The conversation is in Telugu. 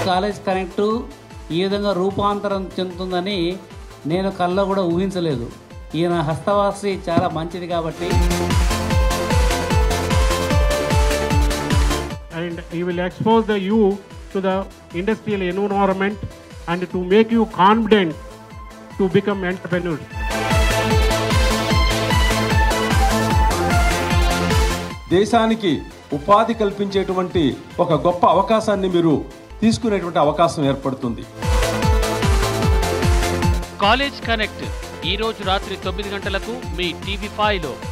కాలేజ్ కనెక్టు ఈ విధంగా రూపాంతరం చెందుతుందని నేను కల్లో కూడా ఊహించలేదు ఈయన హస్తవాసి చాలా మంచిది కాబట్టి and he will expose the you to the industrial environment and to make you confident to become entrepreneurs. దేశానికి ఉపాధి కల్పించేటువంటి ఒక గొప్ప అవకాశాన్ని మీరు తీసుకునేటువంటి అవకాశం ఏర్పడుతుంది కాలేజ్ కనెక్ట్ ఈ రోజు రాత్రి తొమ్మిది గంటలకు మీ టీవీ ఫైవ్లో